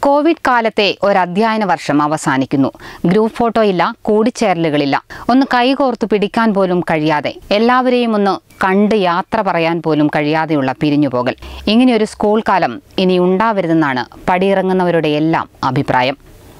Covid കാലത്തെ ഒരു അധ്യയന വർഷം അവസാനിക്കുന്നു ഗ്രൂപ്പ് ഫോട്ടോ ഇല്ല കൂടിച്ചേരലുകളില്ല ഒന്ന് കൈകോർത്തു പിടിക്കാൻ പോലും കഴിയാതെ എല്ലാവരെയും ഒന്ന് കണ്ട് യാത്ര പറയാൻ പോലും കഴിയാതെയുള്ള പിരിഞ്ഞുപോകൽ ഇങ്ങനെയൊരു സ്കൂൾ കാലം ഇനി ഉണ്ടാവരുതെന്നാണ് പടിയിറങ്ങുന്നവരുടെ എല്ലാം അഭിപ്രായം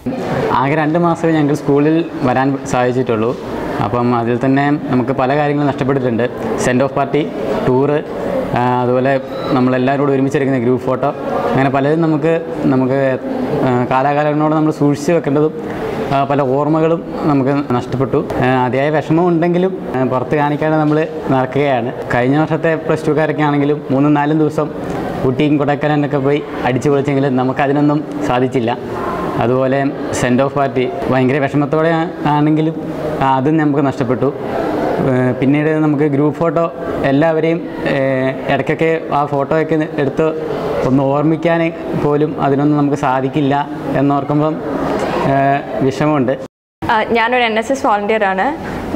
ആകെ രണ്ട് മാസമേ ഞങ്ങൾക്ക് സ്കൂളിൽ വരാൻ സാധിച്ചിട്ടുള്ളൂ അപ്പം അതിൽ തന്നെ നമുക്ക് പല കാര്യങ്ങളും നഷ്ടപ്പെട്ടിട്ടുണ്ട് സെൻഡ് ഓഫ് പാർട്ടി ടൂറ് ആ, അതുപോലെ നമ്മളെല്ലാവരും കൂടെ ഒരുമിച്ചെടുക്കുന്ന ഗ്രൂപ്പ് ഫോട്ടോ അങ്ങനെ പലതും നമുക്ക് നമുക്ക് ആ, കാലാകാലങ്ങളോട് നമ്മൾ സൂക്ഷിച്ച് വെക്കേണ്ടതും ആ, പല ഓർമ്മകളും നമുക്ക് നഷ്ടപ്പെട്ടു ആ, അതിയായ വിഷമം ഉണ്ടെങ്കിലും ആ, പുറത്ത് കാണിക്കാതെ നമ്മൾ നടക്കുകയാണ് കഴിഞ്ഞ വർഷത്തെ പ്ലസ് ടുക്കാരൊക്കെ ആണെങ്കിലും മൂന്നും നാലും ദിവസം ഊട്ടിയും കൊടൈക്കനാലൊക്കെ പോയി അടിച്ചു പൊളിച്ചെങ്കിലും നമുക്കതിനൊന്നും സാധിച്ചില്ല അതുപോലെ സെൻഡ് ഓഫ് പാർട്ടി ഭയങ്കര വിഷമത്തോടെ ആ- ആണെങ്കിലും ആ, അതും നമുക്ക് നഷ്ടപ്പെട്ടു ഏഹ് പിന്നീട് നമുക്ക് ഗ്രൂപ്പ് ഫോട്ടോ എല്ലാവരെയും ഏഹ് ഇടയ്ക്കൊക്കെ ആ ഫോട്ടോയൊക്കെ എടുത്ത് ഒന്ന് ഓർമ്മിക്കാൻ പോലും അതിനൊന്നും നമുക്ക് സാധിക്കില്ല എന്നോർക്കുമ്പം ഏഹ് വിഷമമുണ്ട് ആ, ഞാനൊരു എൻ എസ് എസ് വോളണ്ടിയർ ആണ്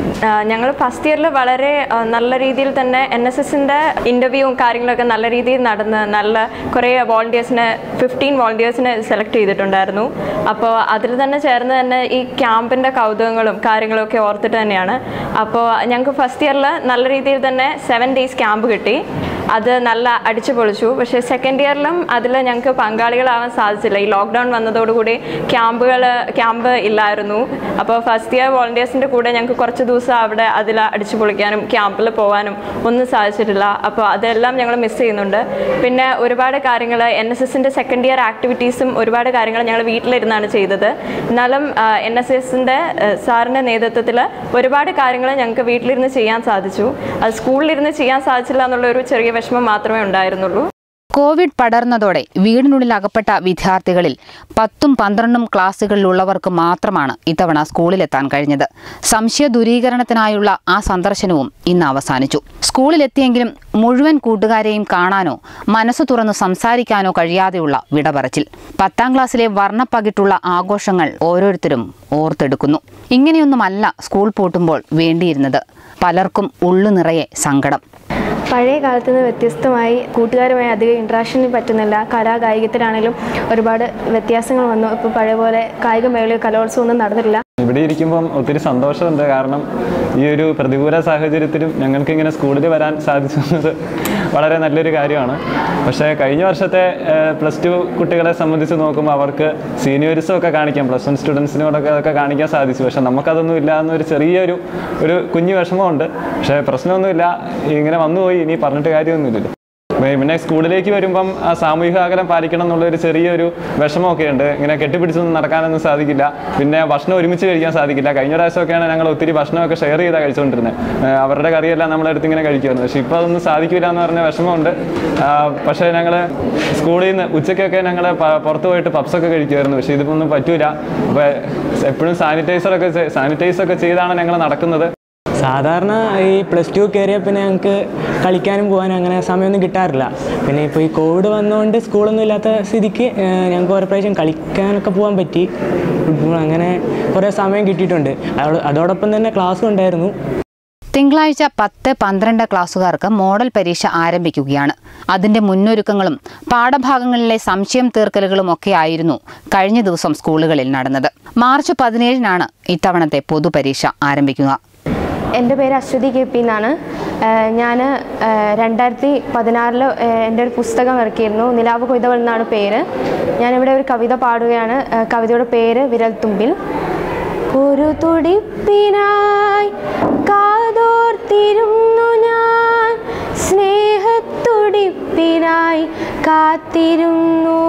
ഞങ്ങൾ ഫസ്റ്റ് ഇയറിൽ വളരെ ആ, നല്ല രീതിയിൽ തന്നെ എൻ എസ് എസിൻ്റെ ഇൻ്റർവ്യൂവും കാര്യങ്ങളൊക്കെ നല്ല രീതിയിൽ നടന്ന് നല്ല കുറേ വോളണ്ടിയേഴ്സിനെ ഫിഫ്റ്റീൻ വോളണ്ടിയേഴ്സിനെ സെലക്ട് ചെയ്തിട്ടുണ്ടായിരുന്നു അപ്പോൾ അതിൽ തന്നെ ചേർന്ന് തന്നെ ഈ ക്യാമ്പിൻ്റെ കൗതുകങ്ങളും കാര്യങ്ങളും ഒക്കെ ഓർത്തിട്ട് തന്നെയാണ് അപ്പോൾ ഞങ്ങൾക്ക് ഫസ്റ്റ് ഇയറിൽ നല്ല രീതിയിൽ തന്നെ സെവൻ ഡേയ്സ് ക്യാമ്പ് കിട്ടി അത് നല്ല അടിച്ചു പൊളിച്ചു പക്ഷേ സെക്കൻഡ് ഇയറിലും അതിൽ ഞങ്ങൾക്ക് പങ്കാളികളാവാൻ സാധിച്ചില്ല ഈ ലോക്ക്ഡൗൺ വന്നതോടുകൂടി ക്യാമ്പുകൾ ക്യാമ്പ് ഇല്ലായിരുന്നു അപ്പോൾ ഫസ്റ്റ് ഇയർ വോളണ്ടിയേഴ്സിൻ്റെ കൂടെ ഞങ്ങൾക്ക് കുറച്ച് ദിവസം അവിടെ അതിൽ അടിച്ചു പൊളിക്കാനും ക്യാമ്പിൽ പോകാനും ഒന്നും സാധിച്ചിട്ടില്ല അപ്പോൾ അതെല്ലാം ഞങ്ങൾ മിസ് ചെയ്യുന്നുണ്ട് പിന്നെ ഒരുപാട് കാര്യങ്ങൾ എൻ എസ് എസിൻ്റെ സെക്കൻഡ് ഇയർ ആക്ടിവിറ്റീസും ഒരുപാട് കാര്യങ്ങൾ ഞങ്ങൾ വീട്ടിലിരുന്നാണ് ചെയ്തത് എന്നാലും എൻ എസ് എസിൻ്റെ സാറിൻ്റെ നേതൃത്വത്തിൽ ഒരുപാട് കാര്യങ്ങൾ ഞങ്ങൾക്ക് വീട്ടിലിരുന്ന് ചെയ്യാൻ സാധിച്ചു അത് സ്കൂളിലിരുന്ന് ചെയ്യാൻ സാധിച്ചില്ല എന്നുള്ള ഒരു ചെറിയ വിഷമം മാത്രമേ ഉണ്ടായിരുന്നുള്ളൂ കോവിഡ് പടർന്നതോടെ വീടിനുള്ളിൽ അകപ്പെട്ട വിദ്യാർത്ഥികളിൽ പത്തും പന്ത്രണ്ടും ക്ലാസ്സുകളിലുള്ളവർക്ക് മാത്രമാണ് ഇത്തവണ സ്കൂളിലെത്താൻ കഴിഞ്ഞത് സംശയ ദൂരീകരണത്തിനായുള്ള ആ സന്ദർശനവും ഇന്ന് അവസാനിച്ചു സ്കൂളിലെത്തിയെങ്കിലും മുഴുവൻ കൂട്ടുകാരെയും കാണാനോ മനസ്സു തുറന്ന് സംസാരിക്കാനോ കഴിയാതെയുള്ള വിടപറച്ചിൽ പത്താം ക്ലാസ്സിലെ വർണ്ണപ്പകിട്ടുള്ള ആഘോഷങ്ങൾ ഓരോരുത്തരും ഓർത്തെടുക്കുന്നു ഇങ്ങനെയൊന്നുമല്ല സ്കൂൾ പൂട്ടുമ്പോൾ വേണ്ടിയിരുന്നത് പലർക്കും ഉള്ളു നിറയെ സങ്കടം പഴയ കാലത്ത് നിന്ന് വ്യത്യസ്തമായി കൂട്ടുകാരുമായി അധികം ഇൻട്രാക്ഷന് പറ്റുന്നില്ല കലാ കായികത്തിലാണെങ്കിലും ഒരുപാട് വ്യത്യാസങ്ങൾ വന്നു ഇപ്പോൾ പഴയ പോലെ കായിക മേളയോ കലോത്സവം ഒന്നും നടന്നിട്ടില്ല ഇവിടെ ഇരിക്കുമ്പം ഒത്തിരി സന്തോഷമുണ്ട് കാരണം ഈ ഒരു പ്രതികൂല സാഹചര്യത്തിലും ഞങ്ങൾക്ക് ഇങ്ങനെ സ്കൂളിൽ വരാൻ സാധിച്ചത് വളരെ നല്ലൊരു കാര്യമാണ് പക്ഷേ കഴിഞ്ഞ വർഷത്തെ പ്ലസ് ടു കുട്ടികളെ സംബന്ധിച്ച് നോക്കുമ്പോൾ അവർക്ക് സീനിയേഴ്സും ഒക്കെ കാണിക്കാം പ്ലസ് വൺ സ്റ്റുഡൻസിനോടൊക്കെ അതൊക്കെ കാണിക്കാൻ സാധിച്ചു പക്ഷേ നമുക്കതൊന്നും ഇല്ല എന്നൊരു ചെറിയൊരു ഒരു കുഞ്ഞു വിഷമമുണ്ട് പക്ഷേ പ്രശ്നമൊന്നുമില്ല ഇങ്ങനെ വന്നുപോയി ഇനി പറഞ്ഞിട്ട് കാര്യമൊന്നുമില്ലല്ലോ പിന്നെ- പിന്നെ സ്കൂളിലേക്ക് വരുമ്പം ആ സാമൂഹിക അകലം പാലിക്കണം എന്നുള്ള ഒരു ചെറിയൊരു വിഷമമൊക്കെ ഉണ്ട് ഇങ്ങനെ കെട്ടിപ്പിടിച്ചൊന്നും നടക്കാനൊന്നും സാധിക്കില്ല പിന്നെ ഭക്ഷണം ഒരുമിച്ച് കഴിക്കാൻ സാധിക്കില്ല കഴിഞ്ഞ പ്രാവശ്യമൊക്കെയാണ് ഞങ്ങൾ ഒത്തിരി ഭക്ഷണമൊക്കെ ഷെയർ ചെയ്താണ് കഴിച്ചുകൊണ്ടിരുന്നത് ഏഹ് അവരുടെ കറിയെല്ലാം നമ്മളെടുത്ത് ഇങ്ങനെ കഴിക്കുമായിരുന്നു പക്ഷേ ഇപ്പോൾ അതൊന്നും സാധിക്കില്ല എന്ന് പറഞ്ഞ വിഷമമുണ്ട് ആ, പക്ഷേ ഞങ്ങൾ സ്കൂളിൽ നിന്ന് ഉച്ചയ്ക്കൊക്കെ ഞങ്ങൾ പുറത്ത് പോയിട്ട് പപ്സൊക്കെ കഴിക്കുമായിരുന്നു പക്ഷേ ഇതിപ്പോൾ ഒന്നും പറ്റൂല അപ്പോൾ എപ്പോഴും സാനിറ്റൈസറൊക്കെ സാനിറ്റൈസൊക്കെ ചെയ്താണ് ഞങ്ങൾ നടക്കുന്നത് സാധാരണ ഈ പ്ലസ് ടു കയറിയ പിന്നെ ഞങ്ങൾക്ക് കളിക്കാനും പോകാനും അങ്ങനെ സമയമൊന്നും കിട്ടാറില്ല പിന്നെ ഇപ്പോൾ ഈ കോവിഡ് വന്നതുകൊണ്ട് സ്കൂളൊന്നും ഇല്ലാത്ത സ്ഥിതിക്ക് ഏഹ്, ഞങ്ങൾക്ക് ഓരോ പ്രാവശ്യം കളിക്കാനൊക്കെ പോകാൻ പറ്റി ഫുട്ബോൾ അങ്ങനെ കുറേ സമയം കിട്ടിയിട്ടുണ്ട് അതോ- അതോടൊപ്പം തന്നെ ക്ലാസ്സും ഉണ്ടായിരുന്നു തിങ്കളാഴ്ച പത്ത് പന്ത്രണ്ട് ക്ലാസ്സുകാർക്ക് മോഡൽ പരീക്ഷ ആരംഭിക്കുകയാണ് അതിന്റെ മുന്നൊരുക്കങ്ങളും പാഠഭാഗങ്ങളിലെ സംശയം തീർക്കലുകളും ഒക്കെ ആയിരുന്നു കഴിഞ്ഞ ദിവസം സ്കൂളുകളിൽ നടന്നത് മാർച്ച് പതിനേഴിനാണ് ഇത്തവണത്തെ പൊതുപരീക്ഷ ആരംഭിക്കുക എൻ്റെ പേര് അശ്വതി കെ പി എന്നാണ് ഞാൻ രണ്ടായിരത്തി പതിനാറിൽ എൻ്റെ ഒരു പുസ്തകം ഇറക്കിയിരുന്നു നിലാവ് കൊയ്തവൾ എന്നാണ് പേര് ഞാനിവിടെ ഒരു കവിത പാടുകയാണ് ഏഹ് കവിതയുടെ പേര് വിരൽത്തുമ്പിൽ ഒരു തുടിപ്പിനായി കാതോർത്തിരുന്നു ഞാൻ സ്നേഹത്തുടിപ്പിനായി കാത്തിരുന്നു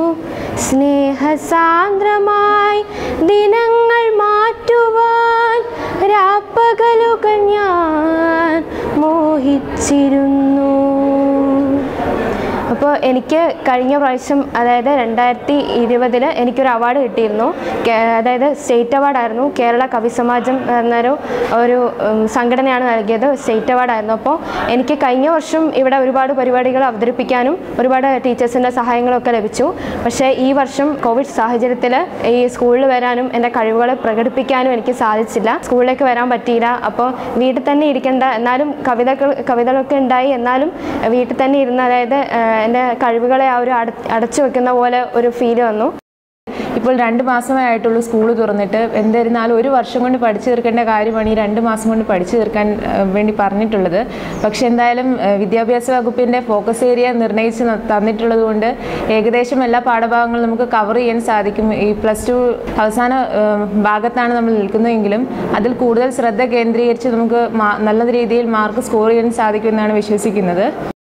സ്നേഹസാന്ദ്രമായി ദിനങ്ങൾ മാറ്റുവാൻ രാപ്പകലുകൾ ഞാൻ മോഹിച്ചിരുന്നു അപ്പോൾ എനിക്ക് കഴിഞ്ഞ പ്രാവശ്യം അതായത് രണ്ടായിരത്തി ഇരുപതിൽ എനിക്കൊരു അവാർഡ് കിട്ടിയിരുന്നു കേ- അതായത് സ്റ്റേറ്റ് അവാർഡായിരുന്നു കേരള കവി സമാജം എന്നൊരു ഒരു ഉം, സംഘടനയാണ് നൽകിയത് സ്റ്റേറ്റ് അവാർഡായിരുന്നു അപ്പോൾ എനിക്ക് കഴിഞ്ഞ വർഷം ഇവിടെ ഒരുപാട് പരിപാടികൾ അവതരിപ്പിക്കാനും ഒരുപാട് ടീച്ചേഴ്സിൻ്റെ സഹായങ്ങളൊക്കെ ലഭിച്ചു പക്ഷേ ഈ വർഷം കോവിഡ് സാഹചര്യത്തിൽ ഈ സ്കൂളിൽ വരാനും എൻ്റെ കഴിവുകൾ പ്രകടിപ്പിക്കാനും എനിക്ക് സാധിച്ചില്ല സ്കൂളിലേക്ക് വരാൻ പറ്റിയില്ല അപ്പോൾ വീട്ടിൽ തന്നെ ഇരിക്കേണ്ട എന്നാലും കവിതകൾ കവിതകളൊക്കെ ഉണ്ടായി എന്നാലും വീട്ടിൽ തന്നെ ഇരുന്ന് അതായത് ഏഹ്, എൻ്റെ കഴിവുകളെ ആ ഒരു അട അടച്ചു വെക്കുന്ന പോലെ ഒരു ഫീല് വന്നു ഇപ്പോൾ രണ്ട് മാസമേ ആയിട്ടുള്ളൂ സ്കൂൾ തുറന്നിട്ട് എന്നിരുന്നാലും ഒരു വർഷം കൊണ്ട് പഠിച്ചു തീർക്കേണ്ട കാര്യമാണ് ഈ രണ്ട് മാസം കൊണ്ട് പഠിച്ചു തീർക്കാൻ ആ, വേണ്ടി പറഞ്ഞിട്ടുള്ളത് പക്ഷെ എന്തായാലും ആ, വിദ്യാഭ്യാസ വകുപ്പിൻ്റെ ഫോക്കസ് ഏരിയ നിർണ്ണയിച്ച് ന- തന്നിട്ടുള്ളത് കൊണ്ട് ഏകദേശം എല്ലാ പാഠഭാഗങ്ങളും നമുക്ക് കവർ ചെയ്യാൻ സാധിക്കും ഈ പ്ലസ് ടു അവസാന ആ, ഭാഗത്താണ് നമ്മൾ നിൽക്കുന്നതെങ്കിലും അതിൽ കൂടുതൽ ശ്രദ്ധ കേന്ദ്രീകരിച്ച് നമുക്ക് മാ- നല്ല രീതിയിൽ മാർക്ക് സ്കോർ ചെയ്യാൻ സാധിക്കുമെന്നാണ് വിശ്വസിക്കുന്നത്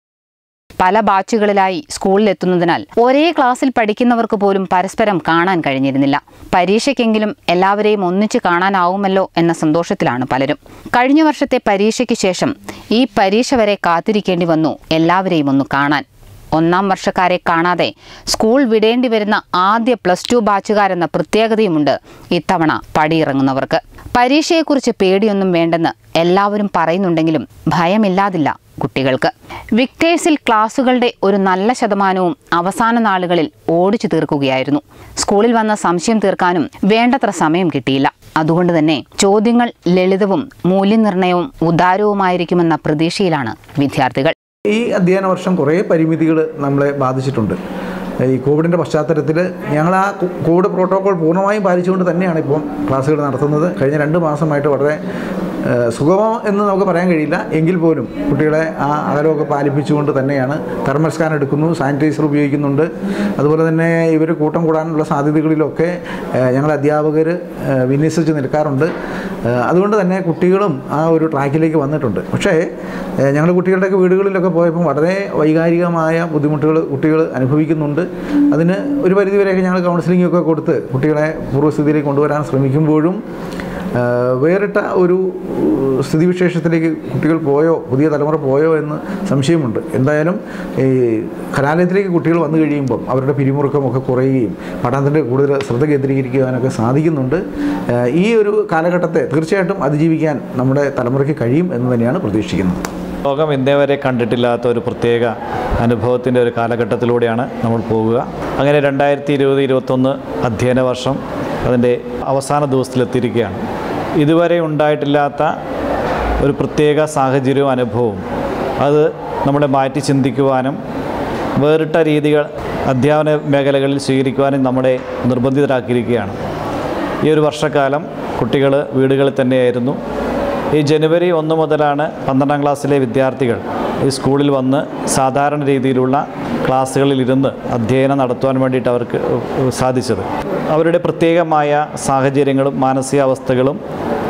പല ബാച്ചുകളിലായി സ്കൂളിലെത്തുന്നതിനാൽ ഒരേ ക്ലാസ്സിൽ പഠിക്കുന്നവർക്ക് പോലും പരസ്പരം കാണാൻ കഴിഞ്ഞിരുന്നില്ല പരീക്ഷയ്ക്കെങ്കിലും എല്ലാവരെയും ഒന്നിച്ച് കാണാനാവുമല്ലോ എന്ന സന്തോഷത്തിലാണ് പലരും കഴിഞ്ഞ വർഷത്തെ പരീക്ഷയ്ക്ക് ശേഷം ഈ പരീക്ഷ വരെ കാത്തിരിക്കേണ്ടി വന്നു എല്ലാവരെയും ഒന്ന് കാണാൻ ഒന്നാം വർഷക്കാരെ കാണാതെ സ്കൂൾ വിടേണ്ടി വരുന്ന ആദ്യ പ്ലസ് ടു ബാച്ചുകാരെന്ന പ്രത്യേകതയുമുണ്ട് ഇത്തവണ പടിയിറങ്ങുന്നവർക്ക് പരീക്ഷയെക്കുറിച്ച് പേടിയൊന്നും വേണ്ടെന്ന് എല്ലാവരും പറയുന്നുണ്ടെങ്കിലും ഭയമില്ലാതില്ല കുട്ടികൾക്ക് വിക്ടേഴ്സിൽ ക്ലാസുകളുടെ ഒരു നല്ല ശതമാനവും അവസാന നാളുകളിൽ ഓടിച്ചു തീർക്കുകയായിരുന്നു സ്കൂളിൽ വന്ന സംശയം തീർക്കാനും വേണ്ടത്ര സമയം കിട്ടിയില്ല അതുകൊണ്ട് തന്നെ ചോദ്യങ്ങൾ ലളിതവും മൂല്യനിർണ്ണയവും ഉദാരവുമായിരിക്കുമെന്ന പ്രതീക്ഷയിലാണ് വിദ്യാർത്ഥികൾ ഈ അധ്യയന വർഷം കുറേ പരിമിതികൾ നമ്മളെ ബാധിച്ചിട്ടുണ്ട് ഈ കോവിഡിൻ്റെ പശ്ചാത്തലത്തിൽ ഞങ്ങൾ ആ കോ- കോവിഡ് പ്രോട്ടോകോൾ പൂർണ്ണമായും പാലിച്ചുകൊണ്ട് തന്നെയാണ് ഇപ്പം ക്ലാസ്സുകൾ നടത്തുന്നത് കഴിഞ്ഞ രണ്ട് മാസമായിട്ട് വളരെ ഏഹ്, സുഗമം എന്ന് നമുക്ക് പറയാൻ കഴിയില്ല എങ്കിൽ പോലും കുട്ടികളെ ആ അകലമൊക്കെ പാലിപ്പിച്ചുകൊണ്ട് തന്നെയാണ് തെർമൽ സ്കാൻ എടുക്കുന്നു സാനിറ്റൈസർ ഉപയോഗിക്കുന്നുണ്ട് അതുപോലെ തന്നെ ഇവർ കൂട്ടം കൂടാനുള്ള സാധ്യതകളിലൊക്കെ ഏഹ്, ഞങ്ങൾ അധ്യാപകർ ഏഹ്, വിന്യസിച്ച് നിൽക്കാറുണ്ട് ഏഹ്, അതുകൊണ്ട് തന്നെ കുട്ടികളും ആ ഒരു ട്രാക്കിലേക്ക് വന്നിട്ടുണ്ട് പക്ഷേ ഏഹ്, ഞങ്ങളുടെ കുട്ടികളുടെയൊക്കെ വീടുകളിലൊക്കെ പോയപ്പോൾ വളരെ വൈകാരികമായ ബുദ്ധിമുട്ടുകൾ കുട്ടികൾ അനുഭവിക്കുന്നുണ്ട് അതിന് ഒരു പരിധിവരെയൊക്കെ ഞങ്ങൾ കൗൺസിലിംഗ് ഒക്കെ കൊടുത്ത് കുട്ടികളെ പൂർവ്വസ്ഥിതിയിലേക്ക് കൊണ്ടുവരാൻ ശ്രമിക്കുമ്പോഴും ഏഹ്, വേറിട്ട ഒരു ഏഹ്, സ്ഥിതിവിശേഷത്തിലേക്ക് കുട്ടികൾ പോയോ പുതിയ തലമുറ പോയോ എന്ന് സംശയമുണ്ട് എന്തായാലും ഈ കലാലയത്തിലേക്ക് കുട്ടികൾ വന്നു കഴിയുമ്പം അവരുടെ പിരിമുറുക്കമൊക്കെ കുറയുകയും പഠനത്തിൻ്റെ കൂടുതൽ ശ്രദ്ധ കേന്ദ്രീകരിക്കുവാനൊക്കെ സാധിക്കുന്നുണ്ട് ഏഹ്, ഈ ഒരു കാലഘട്ടത്തെ തീർച്ചയായിട്ടും അതിജീവിക്കാൻ നമ്മുടെ തലമുറയ്ക്ക് കഴിയും എന്ന് തന്നെയാണ് പ്രതീക്ഷിക്കുന്നത് ലോകം ഇന്നേ വരെ കണ്ടിട്ടില്ലാത്ത ഒരു പ്രത്യേക അനുഭവത്തിൻ്റെ ഒരു കാലഘട്ടത്തിലൂടെയാണ് നമ്മൾ പോകുക അങ്ങനെ രണ്ടായിരത്തി ഇരുപത് ഇരുപത്തൊന്ന് അധ്യയന വർഷം അതിൻ്റെ അവസാന ദിവസത്തിലെത്തിയിരിക്കുകയാണ് ഇതുവരെ ഉണ്ടായിട്ടില്ലാത്ത ഒരു പ്രത്യേക സാഹചര്യവും അനുഭവവും അത് നമ്മളെ മാറ്റി ചിന്തിക്കുവാനും വേറിട്ട രീതികൾ അധ്യാപന മേഖലകളിൽ സ്വീകരിക്കുവാനും നമ്മളെ നിർബന്ധിതരാക്കിയിരിക്കുകയാണ് ഈ ഒരു വർഷക്കാലം കുട്ടികൾ വീടുകളിൽ തന്നെയായിരുന്നു ഈ ജനുവരി ഒന്ന് മുതലാണ് പന്ത്രണ്ടാം ക്ലാസ്സിലെ വിദ്യാർത്ഥികൾ ഈ സ്കൂളിൽ വന്ന് സാധാരണ രീതിയിലുള്ള ക്ലാസ്സുകളിൽ ഇരുന്ന് അധ്യയനം നടത്തുവാൻ വേണ്ടിയിട്ട് അവർക്ക് സാധിച്ചത് അവരുടെ പ്രത്യേകമായ സാഹചര്യങ്ങളും മാനസികാവസ്ഥകളും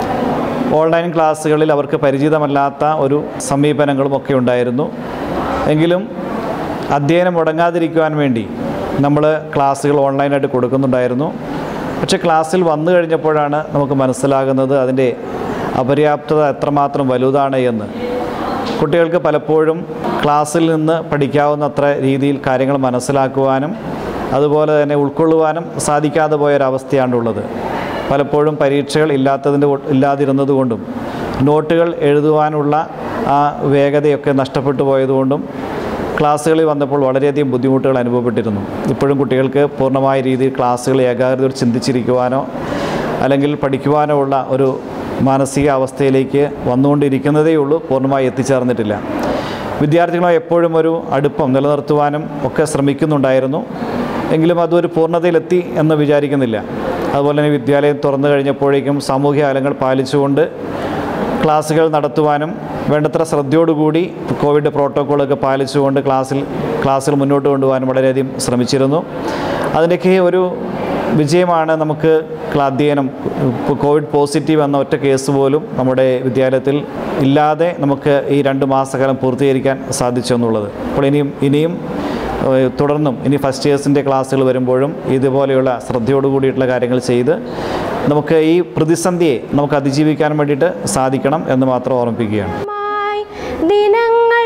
ഓൺലൈൻ ക്ലാസ്സുകളിൽ അവർക്ക് പരിചിതമല്ലാത്ത ഒരു സമീപനങ്ങളും ഒക്കെ ഉണ്ടായിരുന്നു എങ്കിലും അധ്യയനം മുടങ്ങാതിരിക്കുവാൻ വേണ്ടി നമ്മൾ ക്ലാസ്സുകൾ ഓൺലൈനായിട്ട് കൊടുക്കുന്നുണ്ടായിരുന്നു പക്ഷേ ക്ലാസ്സിൽ വന്നു കഴിഞ്ഞപ്പോഴാണ് നമുക്ക് മനസ്സിലാകുന്നത് അതിൻ്റെ അപര്യാപ്തത എത്രമാത്രം വലുതാണ് എന്ന് കുട്ടികൾക്ക് പലപ്പോഴും ക്ലാസ്സിൽ നിന്ന് പഠിക്കാവുന്നത്ര രീതിയിൽ കാര്യങ്ങൾ മനസ്സിലാക്കുവാനും അതുപോലെ തന്നെ ഉൾക്കൊള്ളുവാനും സാധിക്കാതെ പോയൊരവസ്ഥയാണുള്ളത് പലപ്പോഴും പരീക്ഷകൾ ഇല്ലാത്തതിൻ്റെ കൊ- ഇല്ലാതിരുന്നത് കൊണ്ടും നോട്ടുകൾ എഴുതുവാനുള്ള ആ വേഗതയൊക്കെ നഷ്ടപ്പെട്ടു പോയതുകൊണ്ടും ക്ലാസ്സുകളിൽ വന്നപ്പോൾ വളരെയധികം ബുദ്ധിമുട്ടുകൾ അനുഭവപ്പെട്ടിരുന്നു ഇപ്പോഴും കുട്ടികൾക്ക് പൂർണ്ണമായ രീതിയിൽ ക്ലാസ്സുകൾ ഏകാഗ്രതയോട് ചിന്തിച്ചിരിക്കുവാനോ അല്ലെങ്കിൽ പഠിക്കുവാനോ ഉള്ള ഒരു മാനസിക അവസ്ഥയിലേക്ക് വന്നുകൊണ്ടിരിക്കുന്നതേ ഉള്ളൂ പൂർണ്ണമായി എത്തിച്ചേർന്നിട്ടില്ല വിദ്യാർത്ഥികളുമായി എപ്പോഴും ഒരു അടുപ്പം നിലനിർത്തുവാനും ഒക്കെ ശ്രമിക്കുന്നുണ്ടായിരുന്നു എങ്കിലും അതൊരു പൂർണ്ണതയിലെത്തി എന്ന് വിചാരിക്കുന്നില്ല അതുപോലെ തന്നെ വിദ്യാലയം തുറന്നു കഴിഞ്ഞപ്പോഴേക്കും സാമൂഹ്യ അകലങ്ങൾ പാലിച്ചുകൊണ്ട് ക്ലാസ്സുകൾ നടത്തുവാനും വേണ്ടത്ര ശ്രദ്ധയോടുകൂടി കോവിഡ് പ്രോട്ടോക്കോളൊക്കെ പാലിച്ചുകൊണ്ട് ക്ലാസ്സിൽ ക്ലാസ്സുകൾ മുന്നോട്ട് കൊണ്ടുപോകാനും വളരെയധികം ശ്രമിച്ചിരുന്നു അതിൻ്റെയൊക്കെ ഒരു വിജയമാണ് നമുക്ക് ക്ലാ- അധ്യയനം ഇപ്പോൾ കോവിഡ് പോസിറ്റീവ് എന്ന ഒറ്റ കേസ് പോലും നമ്മുടെ വിദ്യാലയത്തിൽ ഇല്ലാതെ നമുക്ക് ഈ രണ്ട് മാസക്കാലം പൂർത്തീകരിക്കാൻ സാധിച്ചു എന്നുള്ളത് അപ്പോൾ ഇനിയും ഇനിയും ഏഹ്, തുടർന്നും ഇനി ഫസ്റ്റ് ഇയേഴ്സിൻ്റെ ക്ലാസ്സുകൾ വരുമ്പോഴും ഇതുപോലെയുള്ള ശ്രദ്ധയോടു കൂടിയിട്ടുള്ള കാര്യങ്ങൾ ചെയ്ത് നമുക്ക് ഈ പ്രതിസന്ധിയെ നമുക്ക് അതിജീവിക്കാൻ വേണ്ടിയിട്ട് സാധിക്കണം എന്ന് മാത്രം ഓർമ്മിപ്പിക്കുകയാണ് മായി ദിനങ്ങൾ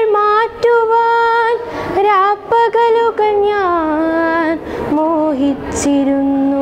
മാറ്റുവാൻ രാപ്പകലുകൾ ഞാൻ മോഹിച്ചിരുന്നു